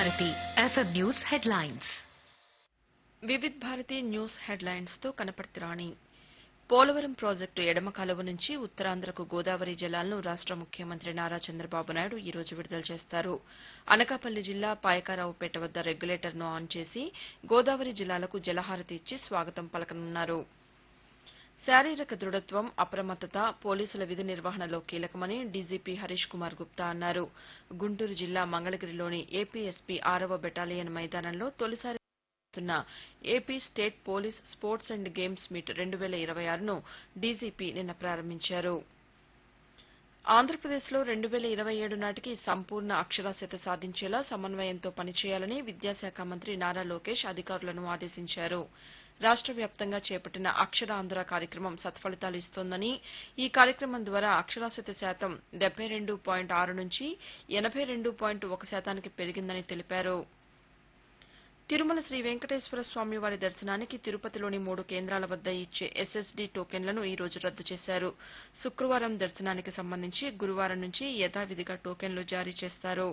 Bharati FM news headlines Vividh Bharati news headlines తో కనపర్తి రాణి Polavaram project ఎడమ కాలువ నుంచి ఉత్తరాంధ్రకు గోదావరి జలాలను రాష్ట ముఖ్యమంత్రి నారా చంద్రబాబు నాయుడు ఈ రోజు విడుదల చేస్తారు అనకాపల్లి జిల్లా పాయకారావుపేట వద్ద రెగ్యులేటర్ను ఆన్ చేసి గోదావరి జిల్లాలకు జలహారతి ఇచ్చి స్వాగతం పలకనున్నారు శారీరక దృఢత్వం అప్రమత్తత పోలీసుల విధి నిర్వహణలో కీలకమని డీజీపీ హరీష్ కుమార్ గుప్తా అన్నారు గుంటూరు జిల్లా మంగళగిరిలోని ఏపీఎస్పీ ఆరవ బెటాలియన్ మైదానంలో తొలిసారి జరుగుతున్న AP state police sports and games meet రెండు వేల ఇరవై ఆరును డీజీపీ నిన్న ప్రారంభించారు ఆంధ్రప్రదేశ్లో రెండు వేల ఇరవై ఏడు నాటికి సంపూర్ణ అక్షరాస్యత సాధించేలా సమన్వయంతో పనిచేయాలని విద్యాశాఖ మంత్రి నారా లోకేష్ అధికారులను ఆదేశించారు రాష్ట వ్యాప్తంగా చేపట్టిన అక్షరాంధ్ర కార్యక్రమం సత్ఫలితాలు ఇస్తోందని ఈ కార్యక్రమం ద్వారా అక్షరాస్యత శాతం డెబ్బై రెండు పాయింట్ ఆరు నుంచి ఎనబై రెండు పాయింట్ ఒక శాతానికి పెరిగిందని తెలిపారు తిరుమల శ్రీ వెంకటేశ్వర స్వామి వారి దర్శనానికి తిరుపతిలోని మూడు కేంద్రాల వద్ద ఇచ్చే ఎస్ఎస్డీ టోకెన్లను ఈ రోజు రద్దు చేశారు శుక్రవారం దర్శనానికి సంబంధించి గురువారం నుంచి యథావిధిగా టోకెన్లు జారీ చేస్తారు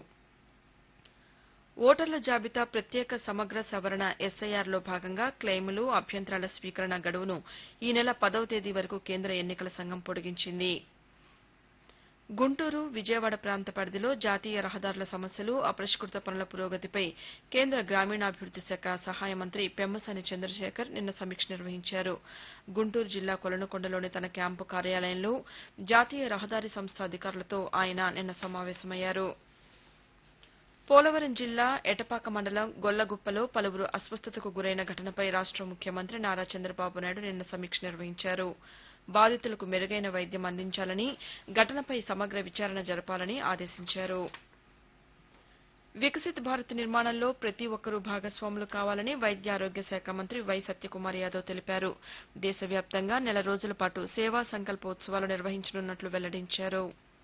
ఓటర్ల జాబితా ప్రత్యేక సమగ్ర సవరణ ఎస్ఐఆర్లో భాగంగా క్లెయిములు అభ్యంతరాల స్వీకరణ గడువును ఈ నెల పదవ తేదీ వరకు కేంద్ర ఎన్నికల సంఘం పొడిగించింది గుంటూరు విజయవాడ ప్రాంత పరిధిలో జాతీయ రహదారుల సమస్యలు అపరిష్కృత పనుల పురోగతిపై కేంద్ర గ్రామీణాభివృద్ది శాఖ సహాయ మంత్రి పెమ్మసాని చంద్రశేఖర్ నిన్న సమీక్ష నిర్వహించారు గుంటూరు జిల్లా కొలనుకొండలోని తన క్యాంపు కార్యాలయంలో జాతీయ రహదారి సంస్థ అధికారులతో ఆయన నిన్న సమావేశమయ్యారు పోలవరం జిల్లా ఎటపాక మండలం గొల్లగుప్పలో పలువురు అస్వస్థతకు గురైన ఘటనపై రాష్ట ముఖ్యమంత్రి నారా చంద్రబాబు నాయుడు నిన్న సమీక్ష నిర్వహించారు బాధితులకు మెరుగైన వైద్యం అందించాలని ఘటనపై సమగ్ర విచారణ జరపాలని ఆదేశించారు వికసిత్ భారత్ నిర్మాణంలో ప్రతి ఒక్కరూ భాగస్వాములు కావాలని వైద్య ఆరోగ్య శాఖ మంత్రి వై సత్యకుమార్ యాదవ్ తెలిపారు దేశవ్యాప్తంగా నెల రోజుల పాటు సేవా సంకల్పోత్సవాలు నిర్వహించనున్నట్లు వెల్లడించారు